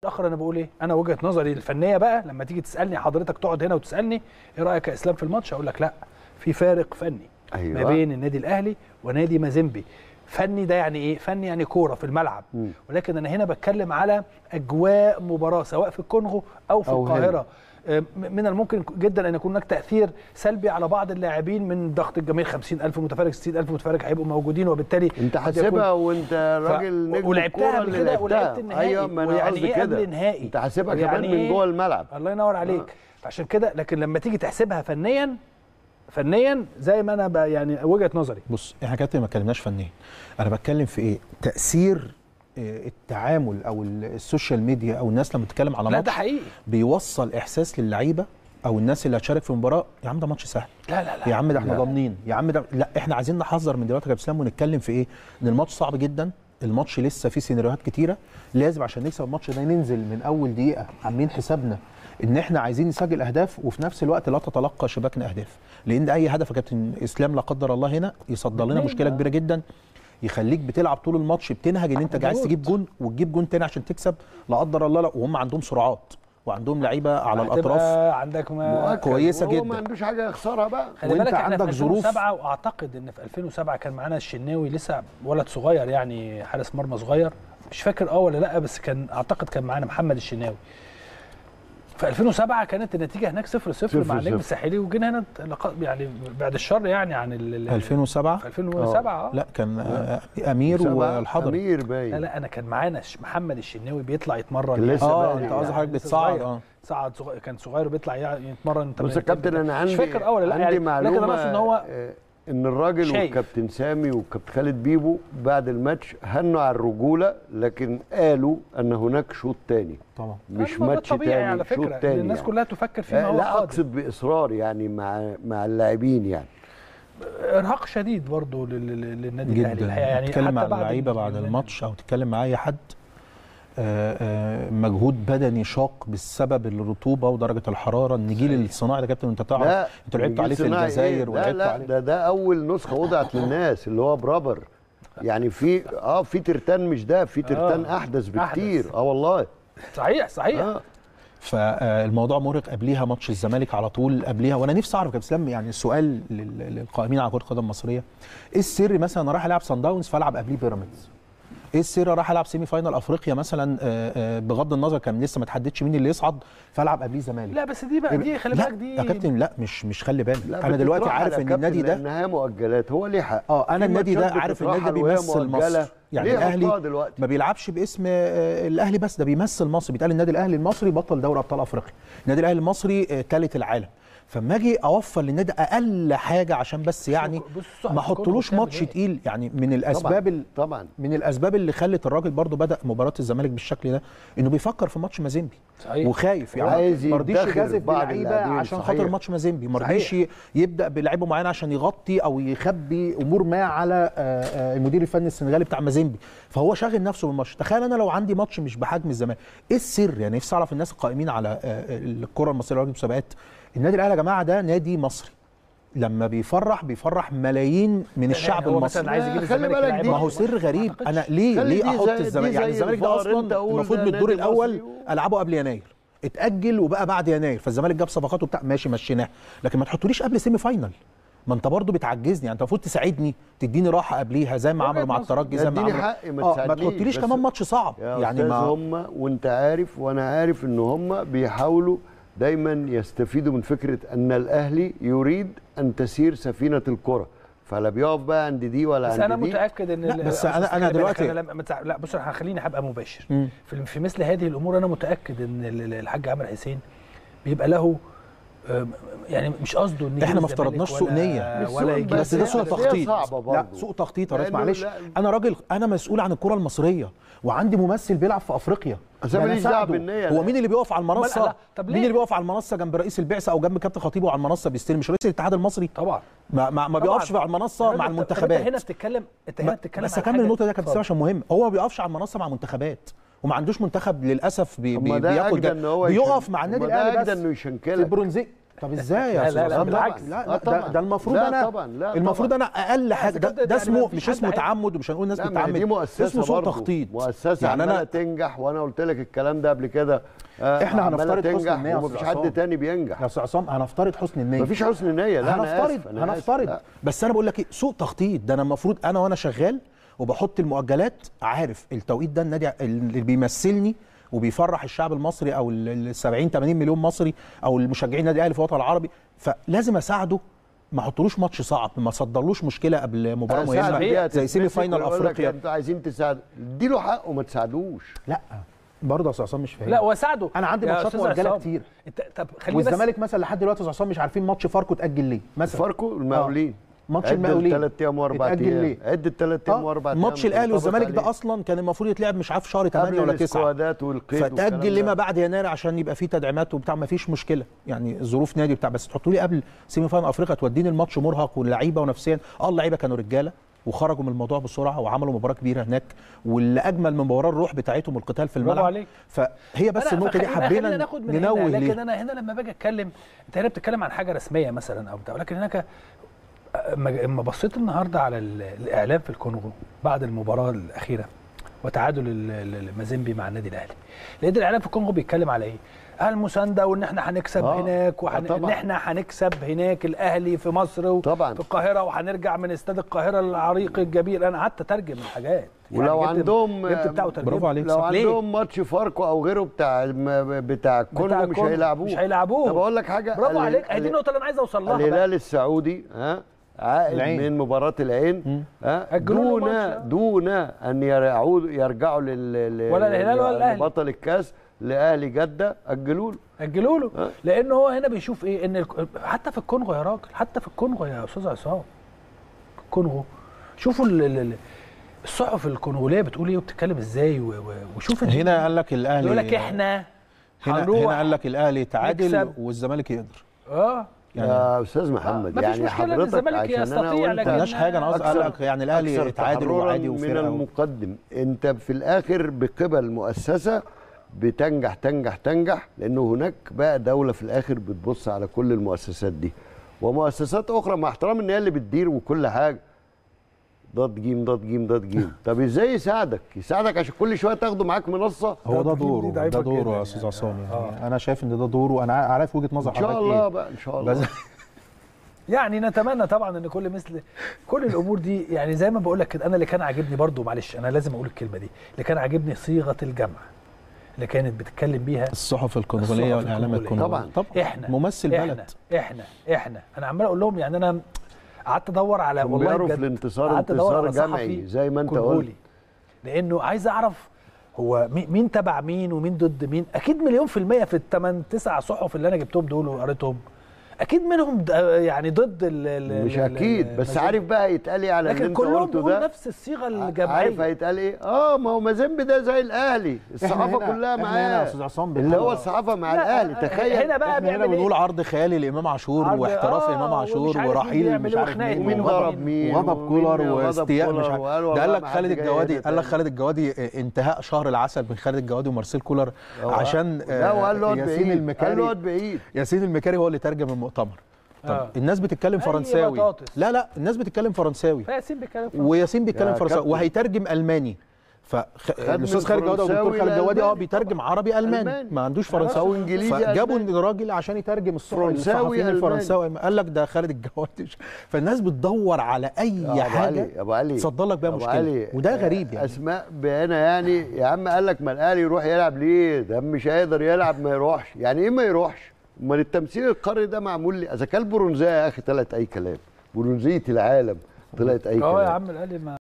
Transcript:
متاخر انا بقول ايه انا وجهه نظري الفنيه بقى لما تيجي تسالني حضرتك تقعد هنا وتسالني ايه رايك يا اسلام في الماتش اقول لك لا في فارق فني أيوة. ما بين النادي الاهلي ونادي مازيمبي فني ده يعني ايه فني يعني كوره في الملعب مم. ولكن انا هنا بتكلم على اجواء مباراه سواء في الكونغو او في أو هنا. القاهره آه، من الممكن جدا ان يكون هناك تاثير سلبي على بعض اللاعبين من ضغط الجماهير 50000 متفرج 60000 متفرج هيبقوا موجودين وبالتالي انت قد يكون- حاسبها وانت ف- راجل نجم ولعبتها الكورة قبل اللي كده ولعبت لعبتها. النهائي ايوه ما انا ويعني قصدي ايه كده قبل نهائي انت حاسبها ويعني كمان من إيه؟ جوه الملعب الله ينور عليك آه. عشان كده لكن لما تيجي تحسبها فنيا فنيا زي ما انا ب- يعني وجهه نظري بص احنا كده ما اتكلمناش فنيا انا بتكلم في ايه تاثير آه، التعامل او ال- السوشيال ميديا او الناس لما بتتكلم على لا ده ماتش حقيقي بيوصل احساس للعيبه او الناس اللي هتشارك في المباراه يا عم ده ماتش سهل لا لا لا يا عم ده احنا لا. ضامنين يا عم ده لا احنا عايزين نحذر من دلوقتي يا كابتن اسلام ونتكلم في ايه ان الماتش صعب جدا الماتش لسه فيه سيناريوهات كتيره لازم عشان نكسب الماتش ده ننزل من اول دقيقه عاملين حسابنا ان احنا عايزين نسجل اهداف وفي نفس الوقت لا تتلقى شباكنا اهداف لان ده اي هدف يا كابتن اسلام لا قدر الله هنا يصدر لنا اتنين مشكله بقى. كبيره جدا يخليك بتلعب طول الماتش بتنهج ان انت عايز مضغوط. تجيب جون وتجيب جون تاني عشان تكسب لا قدر الله لا وهم عندهم سرعات وعندهم لعيبه على هتبقى الاطراف عندك ما مؤكد. كويسة وهو جدا. ما عندوش حاجه يخسرها بقى خلي وانت بالك احنا عندك في ظروف. 2007 واعتقد ان في 2007 كان معانا الشناوي لسه ولد صغير يعني حارس مرمى صغير مش فاكر اه ولا لا بس كان اعتقد كان معانا محمد الشناوي في 2007 كانت النتيجه هناك 0 0 صفر مع النجم صفر. الساحلي وجينا هنا لق- يعني بعد الشر يعني عن ال- ال- 2007 في 2007 اه لا كان آه، امير سبعة. والحضري امير لا باين لا انا كان معانا ش- محمد الشناوي بيطلع يتمرن كان لسه اه بادئ انت يعني. قصدي حضرتك لسه بتصعد صغير. اه صعد صغير كان صغير وبيطلع يعني يتمرن بص يا تمرينتين كابتن انا عندي مش فاكر اه ولا لا عندي يعني معلومه لكن انا اقصد ان هو آه، ان الراجل شايف. والكابتن سامي والكابتن خالد بيبو بعد الماتش هنوا على الرجوله لكن قالوا ان هناك شوط تاني طبعا مش ده ماتش طبيعي تاني على شوط فكره تاني إن الناس يعني. كلها تفكر فيما آه، هو لا قادم اقصد باصرار يعني مع مع اللاعبين يعني ارهاق شديد برضه لل- لل- للنادي الاهلي جدا الحقيقه يعني تتكلم حتى مع بعد اللعيبه ال- بعد ال- الماتش او تتكلم مع اي حد آه، آه، مجهود بدني شاق بسبب الرطوبه ودرجه الحراره النجيل الصناعي ده كابتن انت تعرف لا انتوا لعبتوا عليه في الجيل الصناعي الجزائر إيه؟ لا ولعبتوا لا عليه ده ده اول نسخه وضعت للناس اللي هو برابر يعني في اه في ترتان مش ده في ترتان آه، احدث أحدث. بكتير اه والله صحيح صحيح اه فالموضوع مرهق قبليها ماتش الزمالك على طول قبليها وانا نفسي اعرف يا كابتن اسلام يعني السؤال لل- للقائمين على كره القدم المصريه ايه السر مثلا انا رايح العب سان داونز فالعب قبليه بيراميدز ايه السر راح العب سيمي فاينال افريقيا مثلا آه، آه، بغض النظر كان لسه ما تحددش مين اللي يصعد فالعب قبليه زمالك لا بس دي بقى دي خلي لا بالك دي يا كابتن لا مش مش خلي بالك لا انا دلوقتي بتتراحل عارف يا ان كابتن النادي ده لانها مؤجلات هو ليه حق اه انا في النادي ده ماتشات عارف النادي ده بتترحل وهي بيمثل مؤجلة. مصر يعني ليه الاهلي حطها دلوقتي ما بيلعبش باسم آه، الاهلي بس ده بيمثل مصر بيتقال النادي الاهلي المصري بطل دوري ابطال افريقيا النادي الاهلي المصري ثالث العالم فما اجي اوفر للنادي اقل حاجه عشان بس يعني بص صح، ما الكورة احطلوش بتعمل ماتش إيه؟ تقيل يعني من الاسباب ال- طبعا من الاسباب اللي خلت الراجل برضو بدا مباراه الزمالك بالشكل ده انه بيفكر في ماتش مازيمبي صحيح وخايف يعني وعايز ما رضيش يدخر يجازف بعض بلعيبه اللاعبين، عشان صحيح. خاطر ماتش مازيمبي ما صحيح. رضيش ي- يبدا بلعيبه معينه عشان يغطي او يخبي امور ما على آه، آه، المدير الفني السنغالي بتاع مازيمبي فهو شاغل نفسه بالماتش تخيل انا لو عندي ماتش مش بحجم الزمالك ايه السر يعني نفسي اعرف الناس القائمين على آه، آه، الكره المصريه وراجل المسابقات النادي الاهلي يا جماعه ده نادي مصري لما بيفرح بيفرح ملايين من الشعب هو المصري مثلا عايز يجيب لا، خلي الزمالك بالك يلعب دي- ما هو سر غريب أعتقدش. انا ليه خلي ليه دي احط زي- دي الزمالك يعني زي الزمالك ده الفار، أنت اصلا قول المفروض ده من الدور نادي الاول مصري و- العبه قبل يناير اتاجل وبقى بعد يناير فالزمالك جاب صفقات وبتاع ماشي مشيناه لكن ما تحطوليش قبل سيمي فاينل ما انت برضه بتعجزني يعني انت المفروض تساعدني تديني راحه قبليها زي ما وجهة عملوا مع نظر. الترجي زي ما اديني عملوا حقي ما اه ما تساعدنيش، تحطليش بس- كمان ماتش صعب يا يعني يعني ما هم وانت عارف وانا عارف ان هم بيحاولوا دايما يستفيدوا من فكره ان الاهلي يريد ان تسير سفينه الكره فلا بيقف بقى عند دي ولا بس عند انا دي متاكد ان لا، ال- بس أصل أنا- أنا خلي بالك دلوقتي- أنا لما ما تزع- لا بص انا هخليني هبقى مباشر مم. في في مثل هذه الامور انا متاكد ان ال- ال- الحاج عامر حسين بيبقى له آم، يعني مش قصده ان يجيب احنا ما الزمالك افترضناش سوء ولا- نية. مش ولا سوء يجيب بس ده هي- سوء بس هي تخطيط صعبة لا برضه. سوء تخطيط يا ريس لأنه- معلش لا. انا راجل انا مسؤول عن الكره المصريه وعندي ممثل بيلعب في افريقيا بس أنا ده ماليش أساعده. دعوة بالنية، هو لا. مين اللي بيقف على لا، المنصه لا. طب مين ليه؟ اللي بيقف على المنصه جنب رئيس البعثه او جنب كابتن خطيب وعلى المنصه بيستلم مش رئيس الاتحاد المصري طبعا ما, ما, ما طبعاً. بيقفش على المنصه طب مع أنت- طب المنتخبات انت هنا بتتكلم انت هنا بتتكلم بس عن اكمل حاجة- النقطه دي يا كابتن اتفضل. عشان مهم هو ما بيقفش على المنصه مع منتخبات وما عندوش منتخب للاسف بي طب بي ما ده بياخد أجدى إن هو بيقف يشن- مع طب النادي ما ده الاهلي أجدى بس إنه في يشنكلك. البرونزيه طب ازاي لا، يا لا، لا، استاذ بالعكس. لا آه لا ده, طبعاً. ده المفروض لا انا طبعاً، لا المفروض طبعاً. انا اقل حاجه ده, كده ده يعني اسمه مفيش مش حد اسمه هي- تعمد ومش هنقول ناس لا ما هي بتعمد دي مؤسسه اسمه سوء برضه. تخطيط مؤسسه يعني يعني عماله انا تنجح وانا قلت لك الكلام ده قبل كده آه، إحنا عمالة هنفترض حسن تنجح النية يا ومفيش أستاذ حد عصام. تاني بينجح يا استاذ عصام هنفترض حسن النيه مفيش حسن نيه لا انا هنفترض اسف أنا آسف. هنفترض لا. بس انا بقول لك ايه سوء تخطيط ده انا المفروض انا وانا شغال وبحط المؤجلات عارف التوقيت ده النادي اللي بيمثلني وبيفرح الشعب المصري او ال 70 80 مليون مصري او المشجعين النادي الاهلي في الوطن العربي فلازم اساعده ما احطلوش ماتش صعب ما صدرلوش مشكله قبل مباراه أساعد مهمه بيها زي سيمي تتمسك فاينال ويقول لك افريقيا انتوا عايزين تساعدوا اديله حقه ما تساعدوش لا برضه يا استاذ عصام مش فاهم لا وساعده انا عندي يا ماتشات أستاذ مؤجله عصام، كتير انت طب خليني بس والزمالك مثلا لحد دلوقتي يا استاذ عصام مش عارفين ماتش فاركو اتاجل ليه مثلا فاركو المقاولين ماتش المقاولين ثلاث ايام واربع اتأجل ايام ليه؟ عد الثلاث ايام واربع ايام ماتش الاهلي مرتبط والزمالك عليه. ده اصلا كان المفروض يتلعب مش عارف شهر 8 قبل ولا 9 الاسكوادات والقيد والكلام فتأجل ده. لما بعد يناير عشان يبقى فيه تدعيمات وبتاع ما فيش مشكله يعني ظروف نادي بتاع بس تحطوا لي قبل سيمي فاينل افريقيا توديني الماتش مرهق واللعيبه ونفسيا اه اللعيبه كانوا رجاله وخرجوا من الموضوع بسرعه وعملوا مباراه كبيره هناك واللي اجمل من مباراه الروح بتاعتهم القتال في برافو الملعب عليك. فهي بس أنا- النقطه دي فخلينا- حبينا خلينا ناخد من ننوه هنا لكن ليه انا هنا لما باجي اتكلم انت هنا بتتكلم عن حاجه رسميه مثلا او بتاع ولكن هناك اما اما بصيت النهارده على ال- الاعلام في الكونغو بعد المباراه الاخيره وتعادل ال- ال- المازيمبي مع النادي الاهلي لقيت الاعلام في الكونغو بيتكلم على ايه؟ المسانده وان احنا هنكسب آه، هناك وحن... آه ان طبعاً. احنا هنكسب هناك الاهلي في مصر و... طبعاً. في القاهره وهنرجع من استاد القاهره العريق الجميل انا قعدت اترجم الحاجات ولو جبت- عندهم- جبت بتاعه وترجمت. برافو عليك. لو ليه؟ عندهم ماتش فاركو او غيره بتاع الم- بتاع الكونغو مش الكونغو هيلعبوه مش هيلعبوه. طب اقول لك حاجه برافو ال- عليك هي دي ال- النقطه اللي انا عايز اوصل لها بقى. الهلال السعودي ها عائد العين. من مباراة العين ها أجلوا له دون ماتش. دون ان يعودوا يرجعوا لل لل- ولا الهلال ولا الأهلي. لبطل الكاس لاهلي جدة اجلوا له اجلوا له أه. لان هو هنا بيشوف ايه ان الك- حتى في الكونغو يا راجل حتى في الكونغو يا استاذ عصام الكونغو شوفوا ال- ال- ال- الصحف الكونغوليه بتقول ايه وبتتكلم ازاي و- و- وشوف ال- هنا قال لك الاهلي يقول لك احنا هنا, هنروح هنا قال لك الاهلي تعادل نكسب. والزمالك يقدر اه يعني يا استاذ محمد مفيش يعني مشكلة إن حضرتك الزمالك عشان انا يستطيع، وانت لكن- ما قلناش حاجه انا قصدي قال لك يعني الاهلي أكثر اتعادل تحرراً وعادي من وفرقه و- المقدم انت في الاخر بقبل مؤسسه بتنجح تنجح تنجح لانه هناك بقى دوله في الاخر بتبص على كل المؤسسات دي ومؤسسات اخرى مع احترام ان هي اللي بتدير وكل حاجه ضاد جيم ضاد جيم ضاد جيم طب ازاي يساعدك يساعدك عشان كل شويه تاخده معاك منصه هو ده ده دي دوره ضعيفة ده دوره جداً يا استاذ يعني. عصام يعني انا شايف ان ده دوره انا عارف وجهه نظر ان شاء حضرتك الله ايه بقى ان شاء بس الله يعني نتمنى طبعا ان كل مثل كل الامور دي يعني زي ما بقول لك كده انا اللي كان عاجبني برضو معلش انا لازم اقول الكلمه دي اللي كان عاجبني صيغه الجمع اللي كانت بتتكلم بيها الصحف الكونغوليه الصحف والاعلام الكونغولية. الكونغولي طبعاً. احنا ممثل احنا بلد احنا احنا انا عمال اقول لهم يعني انا قعدت ادور على هم والله بيعرفوا بجد الانتصار قعدت أدور انتصار على صحفي جمعي زي ما انت كونغولي. قلت لانه عايز اعرف هو مي- مين تبع مين ومين ضد مين اكيد مليون في الميه في الثمان تسع صحف اللي انا جبتهم دول وقريتهم اكيد منهم د- يعني ضد ال ال- مش ال- اكيد ال- بس المزيد. عارف بقى يتقال ايه على اللي لكن انت كلهم قلته بيقولوا ده نفس الصيغه عارف الجماعيه هيتقال ايه اه ما هو مازيمبي ده زي الاهلي الصحافه هنا- كلها إحنا هنا يا معاه أستاذ عصام اللي هو بنقول- الصحافه مع لا، الاهلي تخيل هنا بقى احنا هنا بيعمل بنقول إيه؟ عرض خيالي لامام عاشور عرض- واحتراف آه، امام ومش عاشور عارف مين ورحيل بيعمل مش إيه عارف وخناقة مين ومين وغضب ضرب مين وغضب ومين كولر غضب واستياء كولر مش عارف وقال ده والله قال لك ما خالد حد جاي الجوادي هنا قال لك تاني. خالد الجوادي اه، انتهاء شهر العسل من خالد الجوادي ومارسيل كولر هو- عشان لا وقال له اه، اقعد ياسين بعيد قال له المكاري اقعد بعيد ياسين المكاري هو اللي ترجم المؤتمر طب آه. الناس بتتكلم أي فرنساوي بطاطس. لا لا الناس بتتكلم فرنساوي فياسين بيتكلم فرنسي. وياسين بيتكلم يا فرنساوي كابتن. وهيترجم الماني فالاستاذ من خالد جواد او الدكتور فرنساوي خالد جوادي اه لألماني. بيترجم عربي الماني ألماني. ما عندوش أو فرنساوي إنجليزي فجابوا ألماني. الراجل عشان يترجم الصحف فرنساوي الصحفيين ألماني. الفرنساوي قال لك ده خالد الجوادي فالناس بتدور على يا اي أبو حاجه علي يا ابو علي تصدر لك بيها أبو مشكله علي، وده آه، غريب يعني اسماء بيانه يعني يا عم قال لك ما الاهلي يروح يلعب ليه ده مش هيقدر يلعب ما يروحش يعني ايه ما يروحش امال التمثيل القاري ده معمول لي اذا كان البرونزيه يا اخي طلعت اي كلام برونزيه العالم طلعت اي كلام اه يا عم الاهلي ما